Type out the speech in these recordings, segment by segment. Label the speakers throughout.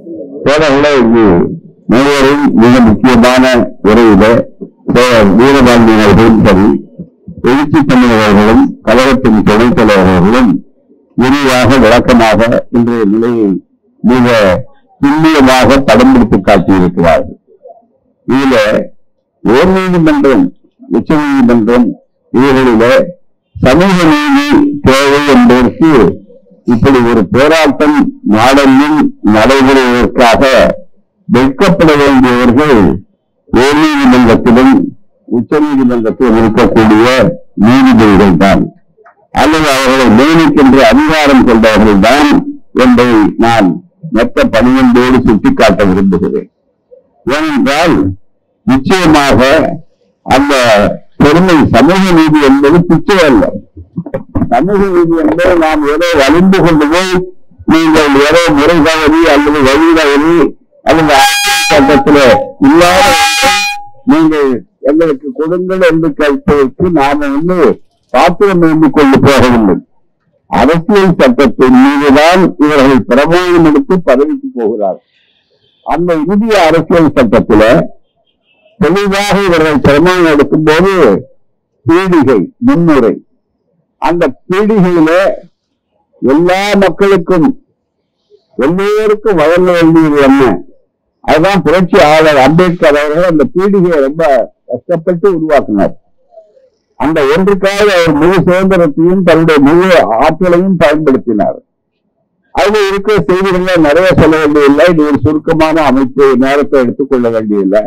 Speaker 1: தோழர்களே இது மூவரும் மிக முக்கியமான உரையில தோழர் வீரபாண்டியன் அவர்களும் சரி எழுச்சி தமிழர்களும் கழகத்தின் துணைத் தலைவர்களும் விரிவாக விளக்கமாக இன்றைய நிலையை மிக துல்லியமாக படம் பிடித்து காட்டியிருக்கிறார்கள் இதுல உயர் நீதிமன்றம் உச்ச நீதிமன்றம் இவர்களில சமூக நீதி தேவை என்பதற்கு இப்படி ஒரு போராட்டம் நாடெங்கும் நடைபெறுவதற்காக வெட்கப்பட வேண்டியவர்கள் உயர் நீதிமன்றத்திலும் உச்ச நீதிமன்றத்திலும் இருக்கக்கூடிய நீதிபதிகள் தான் அல்லது அவர்களை நியமிக்கின்ற அதிகாரம் கொண்டவர்கள் தான் என்பதை நான் மொத்த பணியன்போடு சுட்டிக்காட்ட விரும்புகிறேன் ஏனென்றால் நிச்சயமாக அந்த பெருமை சமூக நீதி என்பது பிச்சை அல்ல சமூக நீதி என்பது நாம் ஏதோ வலிந்து கொண்டு போய் நீங்கள் ஏதோ முறை தவறி அல்லது வழி தவறி அல்லது அரசியல் சட்டத்தில் இல்லாத ஒன்றை நீங்கள் எங்களுக்கு கொடுங்கள் என்று கேட்பதற்கு நாம வந்து பாத்திரம் வேண்டி கொண்டு போகவில்லை அரசியல் சட்டத்தின் மீதுதான் இவர்கள் பிரபோகம் எடுத்து பதவிக்கு போகிறார்கள் அந்த இந்திய அரசியல் சட்டத்தில தெளிவாக இவர்கள் பிரமாணம் எடுக்கும்போது பீடிகை முன்னுரை அந்த பீடிகையில எல்லா மக்களுக்கும் எல்லோருக்கும் வழங்க வேண்டியது என்ன அதுதான் புரட்சி ஆளர் அம்பேத்கர் அவர்கள் அந்த பீடிகையை ரொம்ப கஷ்டப்பட்டு உருவாக்கினார் அந்த ஒன்றுக்காக அவர் முழு சுதந்திரத்தையும் தன்னுடைய முழு ஆற்றலையும் பயன்படுத்தினார் அதுல இருக்கிற செய்திகளை நிறைய சொல்ல வேண்டியதில்லை இது ஒரு சுருக்கமான அமைப்பு நேரத்தை எடுத்துக்கொள்ள வேண்டியதில்லை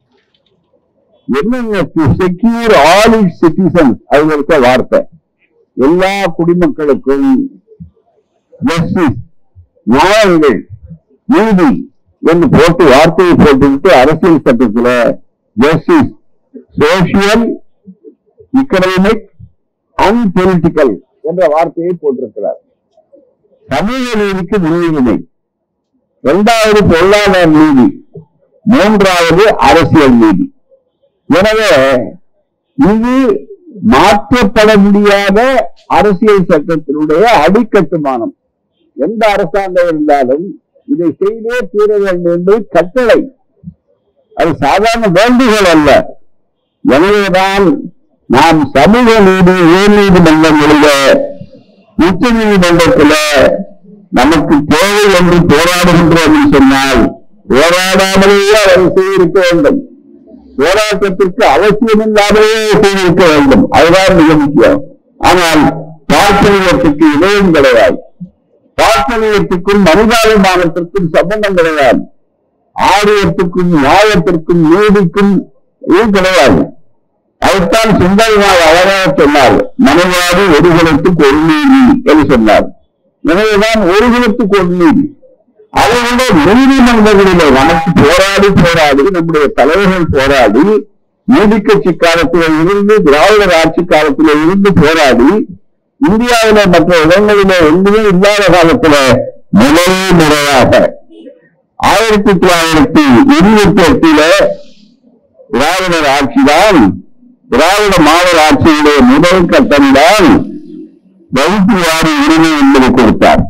Speaker 1: என்னென்ன செக்யூர் ஆல் இட் சிட்டிசன் அதுல இருக்க வார்த்தை எல்லா குடிமக்களுக்கும் justice, நியாயங்கள் நீதி என்று போட்டு வார்த்தையை போட்டுவிட்டு அரசியல் சட்டத்துல justice social economic and political என்ற வார்த்தையை போட்டிருக்கிறார் சமூக நீதிக்கு முன்னுரிமை இரண்டாவது பொருளாதார நீதி மூன்றாவது அரசியல் நீதி எனவே இது மாற்றப்பட முடியாத அரசியல் சட்டத்தினுடைய அடிக்கட்டுமானம் எந்த அரசாங்கம் இருந்தாலும் இதை செய்தே தீர வேண்டும் என்பது கட்டளை அது சாதாரண வேண்டுகோள் அல்ல எனவேதான் நாம் சமூக நீதி உயர் நீதிமன்றங்களில உச்ச நீதிமன்றத்தில நமக்கு தேவை என்று போராடுகின்றோம் என்று சொன்னால் போராடாமலேயே அதை செய்திருக்க வேண்டும் போராட்டத்திற்கு அவசியம் இல்லாமலேயே செய்திருக்க வேண்டும் அதுதான் மிக முக்கியம் ஆனால் பார்ப்பனியத்துக்கு இணையம் கிடையாது பார்ப்பனியத்துக்கும் மனிதாபிமானத்திற்கும் சம்பந்தம் கிடையாது ஆரியத்துக்கும் நியாயத்திற்கும் நீதிக்கும் இது கிடையாது அதைத்தான் சுந்தரநாள் அழகாக சொன்னார் மனைவாதி ஒருகுலத்துக்கு ஒரு நீதி என்று சொன்னார் எனவேதான் ஒருகுலத்துக்கு ஒரு நீதி அதை விட நீதிமன்றங்களிலே நமக்கு போராடி போராடி நம்முடைய தலைவர்கள் போராடி நீதி கட்சி காலத்திலே இருந்து திராவிடர் ஆட்சி காலத்திலே இருந்து போராடி இந்தியாவில மற்ற இடங்களிலே எங்குமே இல்லாத காலத்துல முதல் முறையாக ஆயிரத்தி தொள்ளாயிரத்தி இருபத்தி எட்டில திராவிடர் ஆட்சிதான் திராவிட மாடல் ஆட்சியுடைய முதல் கட்டம்தான் வகுப்பு வாரி உரிமை என்பதை கொடுத்தார்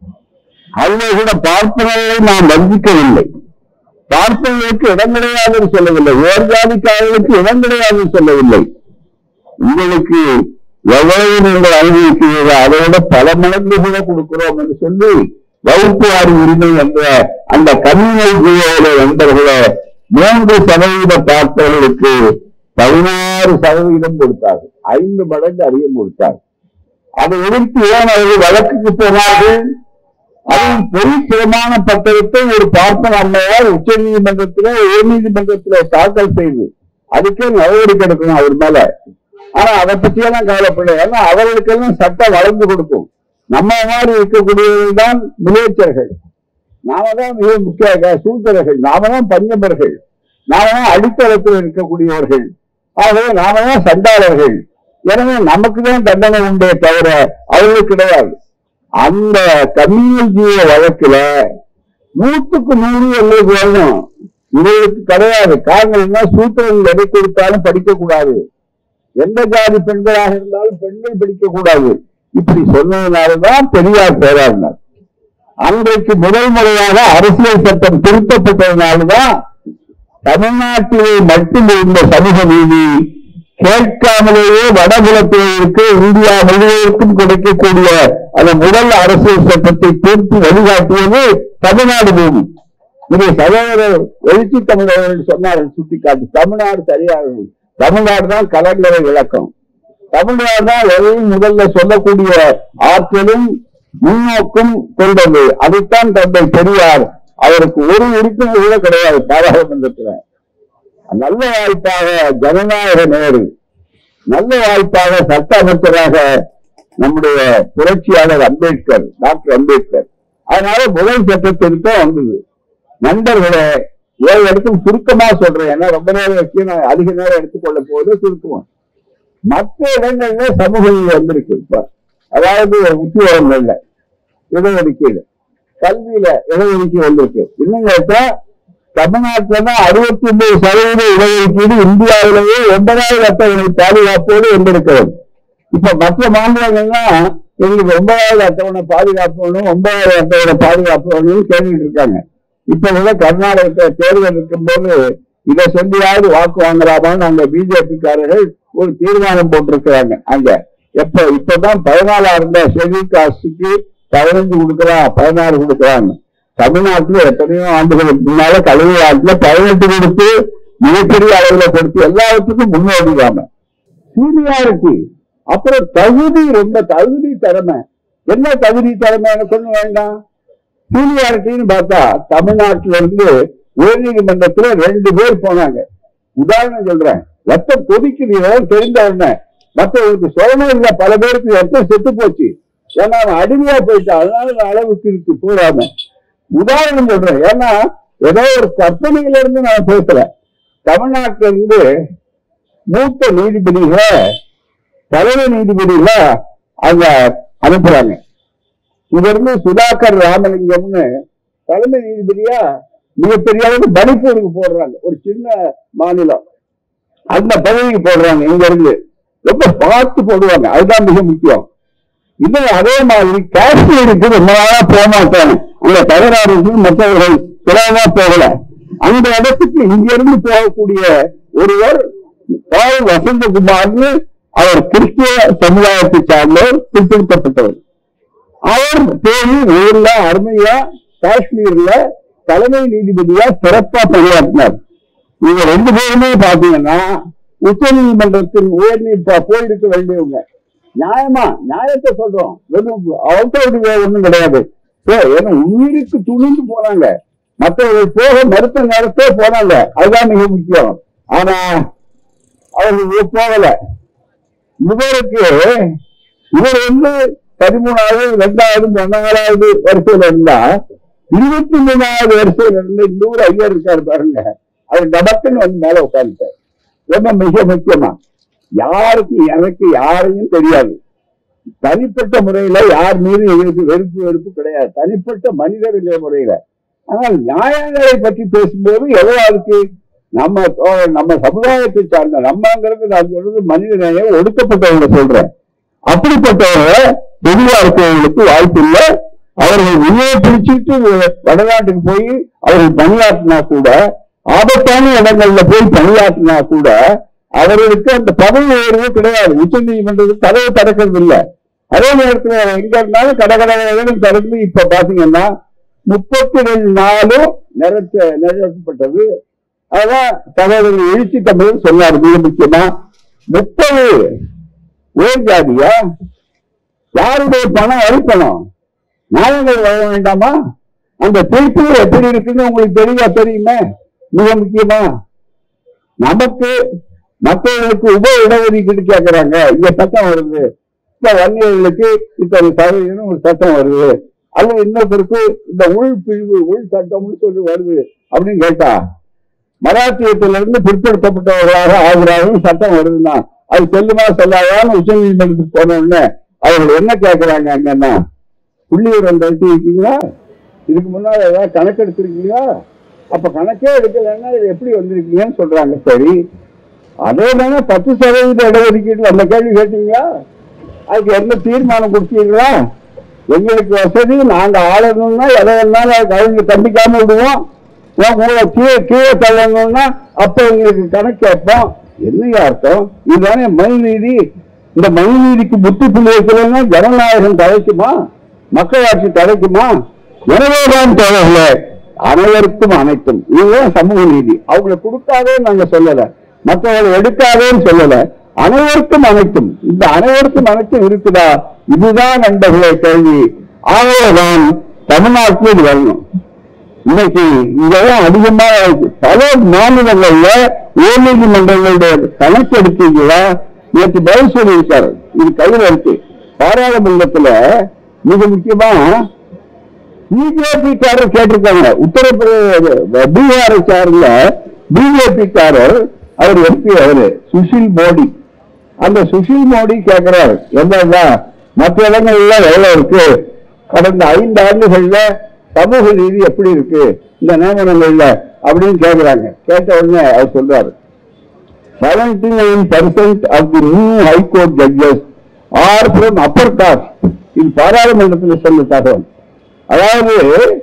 Speaker 1: அதிலே கூட பார்ப்பனர்களை நாம் வஞ்சிக்கவில்லை பார்ப்பனர்களுக்கு இடம் கிடையாது என்று சொல்லவில்லை உயர் ஜாதிக்காரர்களுக்கு இடம் கிடையாது என்று சொல்லவில்லை உங்களுக்கு எவ்வளவு நீங்கள் அனுபவிக்கிறீர்களோ அதை விட பல மடங்கு கூட கொடுக்கிறோம் என்று சொல்லி வகுப்பு வாரி உரிமை என்ற அந்த கம்யூனல் ஜீவோட நண்பர்களே மூன்று சதவீத பார்ப்பவர்களுக்கு பதினாறு சதவீதம் கொடுத்தார்கள் ஐந்து மடங்கு அதிகம் கொடுத்தார் அதை எதிர்த்து ஏன் அவர்கள் வழக்குக்கு போனார்கள் அதுவும் பொது பிரமாண பத்திரத்தை ஒரு பார்ப்பன அம்மையார் உச்ச நீதிமன்றத்திலே உயர் நீதிமன்றத்திலே தாக்கல் செய்து அதுக்கே நடவடிக்கை எடுக்கணும் அவர் மேல ஆனா அதை பற்றியெல்லாம் கவலைப்படல ஏன்னா அவர்களுக்கெல்லாம் சட்டம் வளர்ந்து கொடுக்கும் நம்ம மாதிரி இருக்கக்கூடியவர்கள் தான் மிலேச்சர்கள் நாம தான் மிக முக்கிய சூத்திரர்கள் நாம தான் பஞ்சமர்கள் நாம தான் அடித்தளத்தில் இருக்கக்கூடியவர்கள் ஆகவே நாம தான் சண்டாளர்கள் எனவே நமக்கு தான் தண்டனை உண்டே தவிர அவர்களுக்கு கிடையாது அந்த கம்யூனல் ஜீவ வழக்குல நூற்றுக்கு நூறு எங்களுக்கு வேணும் இவர்களுக்கு கிடையாது காரணம் என்ன சூத்திரங்கள் எதை கொடுத்தாலும் படிக்க கூடாது எந்த ஜாதி பெண்களாக இருந்தாலும் பெண்கள் படிக்க கூடாது இப்படி சொன்னதுனாலதான் பெரியார் போராடினார் அன்றைக்கு முதல் முறையாக அரசியல் சட்டம் திருத்தப்பட்டதனால்தான் தமிழ்நாட்டிலே மட்டும் இருந்த சமூக நீதி கேட்காமலேயே வடபுலத்தினருக்கு இந்தியா முழுவதற்கும் கிடைக்கக்கூடிய அந்த முதல் அரசியல் சட்டத்தை திருத்தி வழிகாட்டியது தமிழ்நாடு பூமி இதை சகோதரர் எழுச்சி தமிழர்கள் சொன்னார்கள் சுட்டிக்காட்டி தமிழ்நாடு சரியாக தமிழ்நாடு தான் கலைஞரை விளக்கம் தமிழ்நாடு தான் எதையும் முதல்ல சொல்லக்கூடிய ஆற்றலும் முன்னோக்கும் கொண்டது அதைத்தான் தந்தை பெரியார் அவருக்கு ஒரு உறுப்பினர் கூட கிடையாது பாராளுமன்றத்தில் நல்ல வாய்ப்பாக ஜனநாயக நேரு நல்ல வாய்ப்பாக சட்ட அமைச்சராக நம்முடைய புரட்சியாளர் அம்பேத்கர் டாக்டர் அம்பேத்கர் அதனால முதல் சட்ட திருத்தம் வந்தது நண்பர்களே ஏழு இடத்துக்கு சுருக்கமா சொல்றேன் ஏன்னா ரொம்ப நேரம் வச்சு நான் அதிக நேரம் எடுத்துக்கொள்ள போது சுருக்குவோம் மற்ற இடங்கள்ல சமூக நீதி வந்திருக்கு இப்ப அதாவது உத்தியோகங்கள்ல இடஒதுக்கீடு கல்வியில இடஒதுக்கீடு வந்திருக்கு இன்னும் கேட்டா தமிழ்நாட்டுல தான் அறுபத்தி ஒன்பது சதவீத இடஒதுக்கீடு இந்தியாவிலேயே ஒன்பதாவது அட்டவணை பாதுகாப்போடு வந்திருக்கிறது இப்ப மற்ற மாநிலங்கள்லாம் எங்களுக்கு ஒன்பதாவது அட்டவணை பாதுகாப்பு வேணும் ஒன்பதாவது அட்டவணை பாதுகாப்பு வேணும்னு கேட்டுட்டு இருக்காங்க இப்ப கூட கர்நாடகத்தை தேர்தல் இருக்கும்போது இதை சொல்லியாவது வாக்கு வாங்கலாமான்னு அங்க பிஜேபி காரர்கள் ஒரு தீர்மானம் போட்டிருக்கிறாங்க அங்க எப்ப இப்பதான் பதினாலா இருந்த ஷெட்யூல் காஸ்டுக்கு பதினஞ்சு கொடுக்கலாம் பதினாறு கொடுக்கறாங்க தமிழ்நாட்டுல எத்தனையோ ஆண்டுகளுக்கு முன்னால கல்வி நாட்டுல பதினெட்டு கொடுத்து மிகப்பெரிய அளவுல கொடுத்து எல்லாத்துக்கும் முன்னோடிதாம சீனியாரிட்டி அப்புறம் தகுதி ரொம்ப தகுதி திறமை என்ன தகுதி திறமைன்னு சொல்ல வேண்டாம் சீனியாரிட்டின்னு பார்த்தா தமிழ்நாட்டில இருந்து உயர்நீதிமன்றத்துல ரெண்டு பேர் போனாங்க உதாரணம் சொல்றேன் ரத்தம் கொதிக்குது தெரிந்த உடனே மற்றவங்களுக்கு சொல்லணும் இல்ல பல பேருக்கு ரத்தம் செத்து போச்சு ஏன்னா அவன் அடிமையா போயிட்டான் அதனால நான் அளவுக்கு இருக்கு போடாம உதாரணம் சொல்றேன் ஏன்னா ஏதோ ஒரு கற்பனையில இருந்து நான் பேசல தமிழ்நாட்டில இருந்து மூத்த நீதிபதிகளை தலைமை நீதிபதிகளை அங்க அனுப்புறாங்க இங்க இருந்து சுதாகர் ராமலிங்கம்னு தலைமை நீதிபதியா மிகப்பெரிய அளவுக்கு மணிப்பூருக்கு போடுறாங்க ஒரு சின்ன மாநிலம் அந்த பதவிக்கு போடுறாங்க இங்க இருந்து ரொம்ப பார்த்து போடுவாங்க அதுதான் மிக முக்கியம் இது அதே மாதிரி காஷ்மீருக்கு ரொம்ப நாளா போக மாட்டாங்க அங்க தகராறு இருக்கு, மற்றவர்கள் சுலபமா போகல அந்த இடத்துக்கு இங்க இருந்து போகக்கூடிய ஒருவர் பால் வசந்தகுமார்னு அவர் கிறிஸ்துவ சமுதாயத்தை சார்ந்தவர் பிற்படுத்தப்பட்டவர் அவர் போய் ஊர்ல அருமையா காஷ்மீர்ல தலைமை நீதிபதியா சிறப்பா பணியாற்றினார் இவங்க ரெண்டு பேருமே பாத்தீங்கன்னா உச்ச நீதிமன்றத்தின் உயர் நீதி போயிருக்க வேண்டியவங்க நியாயமா நியாயத்தை சொல்றோம் வெறும் அவசர ஒண்ணும் கிடையாது ஏ, ஏன்னா உயிருக்கு துணிந்து போனாங்க மற்றவர்கள் போக மறுத்த நேரத்தே போனாங்க அதுதான் மிக முக்கியம் ஆனா அவர்கள் போகல இவருக்கு இவர் வந்து பதிமூணாவது ரெண்டாவது பன்னெண்டாவது வரிசையில இருந்தா இருபத்தி மூணாவது வரிசையில இருந்து இன்னொரு ஐயர் இருக்காரு பாருங்க அவர் டபக்குன்னு வந்து மேல உட்காந்துட்டார் ரொம்ப மிக முக்கியமா யாருக்கு எனக்கு யாரையும் தெரியாது தனிப்பட்ட முறையில யார் மீது எங்களுக்கு வெறுப்பு வெறுப்பு கிடையாது தனிப்பட்ட மனிதர்கள் முறையில ஆனால் நியாயங்களை பற்றி பேசும்போது எவ்வளவு அதுக்கு நம்ம தோ- நம்ம சமுதாயத்தை சார்ந்த நம்மங்கிறது நான் சொல்றது மனித நேயம் ஒடுக்கப்பட்டவங்க சொல்றேன் அப்படிப்பட்டவங்க பொதுவா இருக்கிறவங்களுக்கு வாய்ப்பு இல்லை அவர்கள் உயிரை பிடிச்சிட்டு வடநாட்டுக்கு போய் அவர்கள் பணியாற்றினா கூட ஆபத்தான இடங்கள்ல போய் பணியாற்றினா கூட அவர்களுக்கு அந்த பதவி உயர்வு கிடையாது உச்ச நீதிமன்றத்துக்கு கதவை திறக்கிறது இல்ல அதே நேரத்துல எங்க இருந்தாலும் கடகடகளும் திறந்து இப்ப பாத்தீங்கன்னா முப்பத்தி ரெண்டு நாளும் நிறைச்ச நிறைவேற்றப்பட்டது அதான் சகோதரர் எழுச்சி தமிழ் சொன்னார் மிக முக்கியமா முப்பது உயர் ஜாதியா யாருடைய பணம் அழிப்பணம் நியாயங்கள் வழங்க வேண்டாமா அந்த தீர்ப்பு எப்படி இருக்குன்னு உங்களுக்கு தெளிவா தெரியுமே மிக முக்கியமா நமக்கு மற்றவர்களுக்கு உப இடஒதுக்கீடு கேட்கறாங்க இங்க சட்டம் வருது இப்ப வன்னியர்களுக்கு இத்தனை சதவீதம் ஒரு சட்டம் வருது அல்லது இன்னொருத்தருக்கு இந்த உள் பிரிவு உள் சட்டம்னு சொல்லி வருது அப்படின்னு கேட்டா மராட்டியத்தில இருந்து பிற்படுத்தப்பட்டவர்களாக ஆகிறார்கள் சட்டம் வருதுன்னா அது செல்லுமா செல்லாதான்னு உச்ச நீதிமன்றத்துக்கு போன உடனே அவர்கள் என்ன கேட்கறாங்க அங்கன்னா புள்ளியூரம் தட்டி இருக்கீங்களா இதுக்கு முன்னாடி ஏதாவது கணக்கு எடுத்திருக்கீங்களா அப்ப கணக்கே எடுக்கலைன்னா இது எப்படி வந்திருக்கீங்கன்னு சொல்றாங்க சரி அதே தானே பத்து சதவீத இடஒதுக்கீட்டுல அந்த கேள்வி கேட்டீங்களா அதுக்கு எந்த தீர்மானம் கொடுத்தீங்களா எங்களுக்கு வசதி நாங்க ஆளணும்னா எதை வேணாலும் கவிழ்ந்து கண்டிக்காம விடுவோம் உன் உங்களை கீழே கீழே தள்ளணும்னா அப்ப எங்களுக்கு கணக்கு கேட்போம் என்னையா அர்த்தம் இதுதானே மனு நீதி இந்த மனு நீதிக்கு புத்தி புள்ளி வைக்கலன்னா ஜனநாயகம் தலைக்குமா மக்களாட்சி தலைக்குமா எனவேதான் தேவையில்லை அனைவருக்கும் அனைத்தும் இதுதான் சமூக நீதி அவங்களை கொடுக்காதே நாங்க சொல்லல மற்றவங்களை எடுக்காதேன்னு சொல்லல அனைவருக்கும் அனைத்தும் இந்த அனைவருக்கும் அனைத்தும் இருக்குதா இதுதான் நண்பர்களே கேள்வி ஆகவேதான் தமிழ்நாட்டில் இது வரணும் இன்னைக்கு இதெல்லாம் அதிகமா இருக்கு. பல மாநிலங்கள்ல உயர்நீதிமன்றங்களுடைய கணக்கு எடுத்தீங்களா நேற்று பதில் சொல்லியிருக்காரு இது கையில் இருக்கு பாராளுமன்றத்துல மிக முக்கியமா பிஜேபி காரர் கேட்டிருக்காங்க உத்தரப்பிரதேச பீகாரை சார்ந்த பிஜேபி காரர் அவர் எம்பி அவரு சுஷில் மோடி அந்த சுஷில் மோடி கேட்கிறார் என்னன்னா மற்ற இடங்கள்ல எவ்வளவு இருக்கு கடந்த ஐந்து ஆண்டுகள்ல சமூக நீதி எப்படி இருக்கு இந்த நியமனங்கள்ல அப்படின்னு கேக்குறாங்க கேட்ட உடனே அவர் சொல்றாரு 79% percent of the new high court judges are from upper caste இது பாராளுமன்றத்தில் சொன்ன தகவல் அதாவது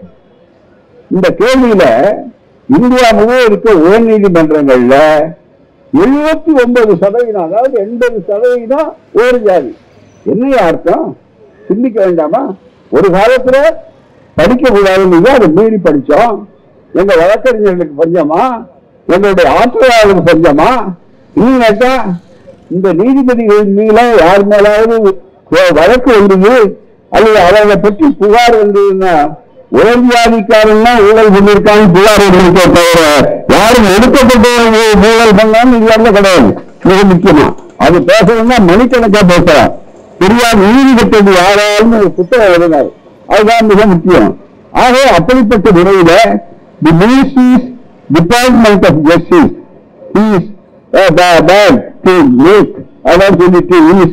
Speaker 1: இந்த கேள்வியில இந்தியா முழுவதும் இருக்க உயர் நீதிமன்றங்கள்ல எழுபத்தி ஒன்பது சதவீதம் அதாவது எண்பது சதவீதம் ஒரு ஜாதி என்னையா அர்த்தம் சிந்திக்க வேண்டாமா ஒரு காலத்துல படிக்க கூடாதுன்னு அதை மீறி படிச்சோம் எங்க வழக்கறிஞர்களுக்கு பஞ்சமா எங்களுடைய ஆற்றலாளருக்கு பஞ்சமா இன்னும் கேட்டா இந்த நீதிபதிகள் மீத யார் மேலாவது வ- வழக்கு வந்தது அல்லது அவரை பற்றி புகார் வந்ததுன்னா உயர் ஜாதிக்காரன்னா ஊழல் பண்ணியிருக்காங்க புகார் வந்திருக்கே தவிர யாரும் எடுக்கப்பட்ட ஊழல் பண்ணாலும் இது வரல கிடையாது மிக முக்கியமா அது பேசணும்னா மணிக்கணக்கா பேசலாம் தெரியாத நீதி கட்டது யாராலும் ஒரு புத்தகம் எழுதினார் அதுதான் மிக முக்கியம் ஆக அப்படிப்பட்ட முறையில the ministries department of justice is bad to make அதான் சொல்லிட்டு is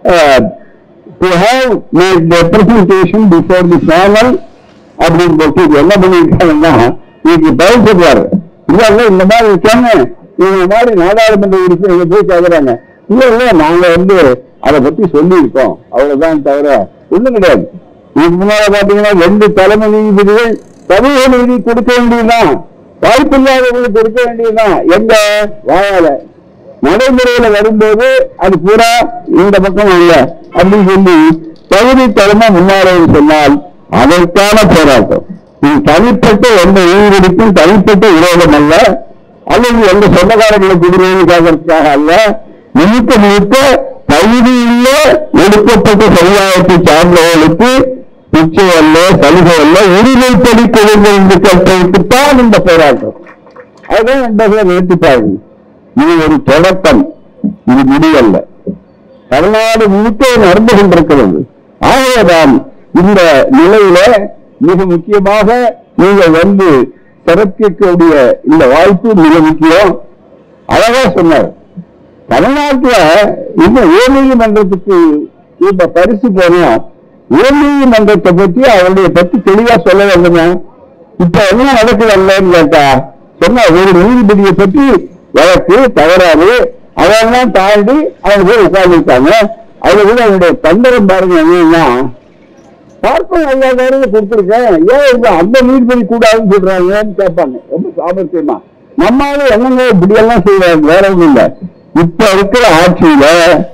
Speaker 1: to have made representation before the panel அப்படின்னு போட்டு இது என்ன பண்ணிருக்காங்கன்னா இதுக்கு பதில் சொல்றாரு இல்ல இல்ல இந்த மாதிரி இருக்காங்க இந்த மாதிரி நாடாளுமன்ற உறுப்பினர்கள் போய் கேக்குறாங்க இல்ல இல்ல நாங்க வந்து அதை பத்தி சொல்லியிருக்கோம் அவ்வளவுதான் தவிர ஒண்ணும் கிடையாது இதுக்கு முன்னால பாத்தீங்கன்னா ரெண்டு தலைமை நீதிபதிகள் சமூக நீதி கொடுக்க வேண்டியதுதான் வாய்ப்பில்லாதவங்களுக்கு கொடுக்க வேண்டியதுதான் எங்க வாயால நடைமுறையில வரும்போது அது பூரா இந்த பக்கம் இல்ல அப்படின்னு சொல்லி தகுதி தலைமை முன்னாடி சொன்னால் அதற்கான போராட்டம் இது தனிப்பட்ட எந்த நீதிபதிக்கும் தனிப்பட்ட விரோதம் அல்ல அல்லது எந்த சொந்தக்காரர்களுக்கு விரோதிக்காக அல்ல முழுக்க முழுக்க தகுதியுள்ள ஒடுக்கப்பட்ட சமுதாயத்தை சார்ந்தவர்களுக்கு பிச்சை அல்ல சலுகை அல்ல உரிமைப்படி கொடுங்கள் என்று கேட்பதற்குத்தான் இந்த போராட்டம் அதுதான் நண்பர்களை நிறுத்தி பாருங்க இது ஒரு தொடக்கம் இது முடிவல்ல தமிழ்நாடு முழுக்க நடந்து கொண்டிருக்கிறது ஆகவேதான் இந்த நிலையில மிக முக்கியமாக நீங்கள் வந்து சிறப்பிக்கக்கூடிய இந்த வாய்ப்பு மிக முக்கியம் அழகா சொன்னார் தமிழ்நாட்டுல இந்த உயர்நீதிமன்றத்துக்கு இப்ப பரிசு போனா உயர்நீதிமன்றத்தை பற்றி அவருடைய பத்தி தெளிவா சொல்ல வேண்டுமே இப்ப என்ன நடக்குதல்லன்னு கேட்டா சொன்ன ஒரு நீதிபதியை பற்றி வழக்கு தவறாது அதெல்லாம் தாண்டி அவங்க போய் உட்கார்ந்துருக்காங்க அது கூட அவருடைய தந்திரம் பாருங்க என்னன்னா பார்ப்போம் ஐயாயிரம் கொடுத்துருக்கேன் ஏன் இவங்க அந்த நீதிபதி கூடாதுன்னு சொல்றாங்கன்னு கேட்பாங்க ரொம்ப சாமர்த்தியமா நம்மளால என்னங்க இப்படி எல்லாம் செய்வாங்க வேற ஒண்ணும் இல்ல இப்ப இருக்கிற ஆட்சியில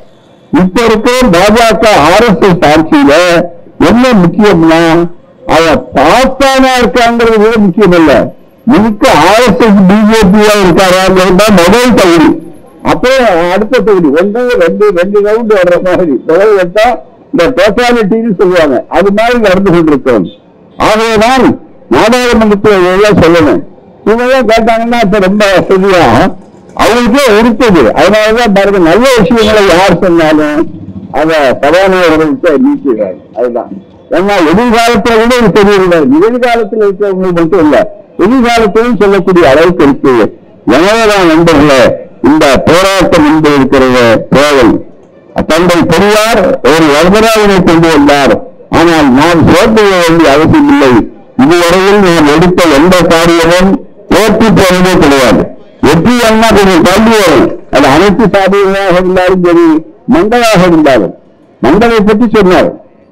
Speaker 1: இப்ப இருக்கிற பாஜக ஆர்எஸ்எஸ் ஆட்சியில என்ன முக்கியம்னா அவ பாஸ்தானா இருக்காங்கிறது கூட முக்கியம் இல்ல முழுக்க ஆர்எஸ்எஸ் பிஜேபியா இருக்காராங்கிறது தான் முதல் தகுதி அப்போ அடுத்த தொகுதி ஒன்று ரெண்டு ரெண்டு ரவுண்டு வர்ற மாதிரி முதல் வட்டா இந்த டோட்டாலிட்டின்னு சொல்லுவாங்க அது மாதிரி நடந்து கொண்டிருக்கிறோம் ஆகவேதான் நாடாளுமன்றத்தில் எல்லாம் சொல்லணும் இவங்க கேட்டாங்கன்னா இப்ப ரொம்ப வசதியா அவங்களுக்கே இருக்குது அதனாலதான் பாருங்க நல்ல விஷயங்களை யார் சொன்னாலும் அத சபாநாயகர்களுக்கு நீக்கிறார் அதுதான் ஏன்னா எதிர்காலத்துல கூட இது தெரியல நிகழ்காலத்தில் இருக்கிறவங்களுக்கு மட்டும் இல்ல எதிர்காலத்திலும் சொல்லக்கூடிய அளவுக்கு இருக்கு எனவேதான் நண்பர்களே இந்த போராட்டம் என்று இருக்கிறது தேவை தந்தை பெரியார் ஒரு வரதராஜனை கொண்டு வந்தார் ஆனால் நாம் சோர்ந்து வேண்டிய அவசியம் இல்லை இதுவரையில் நாம் எடுத்த எந்த காரியமும் தோற்று போனதே கிடையாது வெற்றி என்ன கொஞ்சம் தள்ளி வரும் அது அனைத்து சாதிகளாக இருந்தாலும் சரி மண்டலாக இருந்தாலும் மண்டலை பற்றி சொன்னார்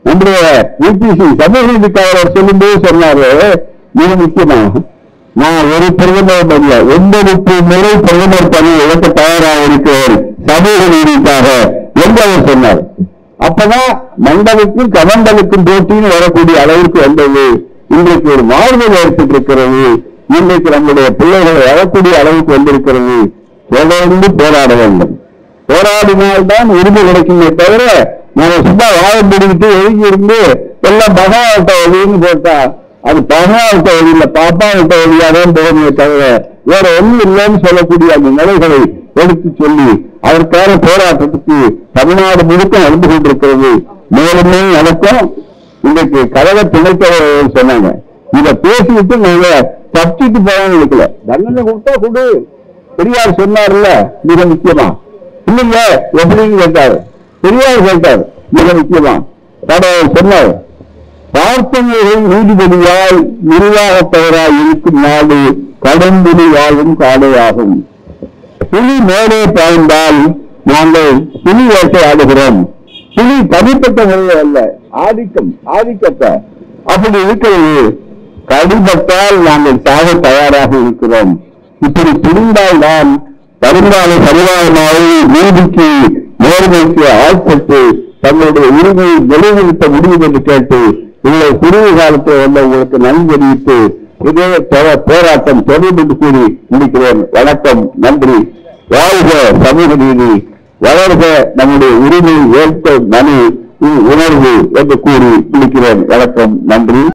Speaker 1: நம்முடைய யூபிசி சமூக நீதிக்காரர் சொல்லும்போது சொன்னாரு மிக முக்கியமா நான் ஒரு பிரதமர் அல்ல எண்பது முறை பிரதமர் பணி இழக்க தயாராக இருக்கிறேன் சமூக நீதிக்காக என்று அவர் சொன்னார் அப்பதான் மண்டலுக்கும் கமண்டலுக்கும் போட்டின்னு வரக்கூடிய அளவிற்கு வந்தது இன்றைக்கு ஒரு மாறுதல் ஏற்பட்டிருக்கிறது இன்றைக்கு நம்முடைய பிள்ளைகளை வரக்கூடிய அளவுக்கு வந்திருக்கிறது தொடர்ந்து போராட வேண்டும் போராடினால்தான் உரிமை கிடைக்குமே தவிர நம்ம சும்மா வாழ முடிவிட்டு ஒதுங்கி இருந்து எல்லாம் பகவான்கிட்ட ஒதுன்னு போட்டா அது பகவான்கிட்ட வழி இல்ல பாப்பாவிட்ட வழியாதான் போகணுமே தவிர வேற ஒண்ணும் இல்லைன்னு சொல்லக்கூடிய அந்த நிலைகளை எடுத்து சொல்லி அதற்கான போராட்டத்துக்கு தமிழ்நாடு முழுக்க நடந்து கொண்டிருக்கிறது மேலும் மேலும் நடக்கும் இன்றைக்கு கழக துணைத் தலைவர் சொன்னாங்க இத பேசிவிட்டு நாங்க தப்பிட்டு போகணும்னு நினைக்கல தண்டனை கொடுத்தா கொடு பெரியார் சொன்னார்ல மிக முக்கியமா இல்லைங்க எப்படின்னு கேட்டாரு பெரியார் கேட்டார் மிக முக்கியமா கடவுள் சொன்னார் பார்ப்பனர்கள் நீதிபதியால் நிர்வாகத்தவராய் இருக்கும் நாடு கடம்புலி வாழும் காடையாகும் புலி மேலே பாய்ந்தால் நாங்கள் புலி வேட்டையாடுகிறோம் புலி தனிப்பட்ட முறையில் அல்ல ஆதிக்கம் ஆதிக்கத்தை அப்படி இருக்கிறது கடிபட்டால் நாங்கள் சாக தயாராக இருக்கிறோம் இப்படி துணிந்தால் தான் வருங்கால பரிவாரமாக நீதிக்கு நேர்மைக்கு ஆட்பட்டு தங்களுடைய உரிமையை நிலைநிறுத்த முடியும் என்று கேட்டு உங்களை குறுகிய காலத்தில் வந்த உங்களுக்கு நன்கு தெரிவித்து இதே போ- போராட்டம் தொடரும் என்று கூறி முடிக்கிறேன் வணக்கம் நன்றி வாழ்க சமூக நீதி வளர்க நம்முடைய உரிமை ஏற்க மனு உணர்வு என்று கூறி முடிக்கிறேன் வணக்கம் நன்றி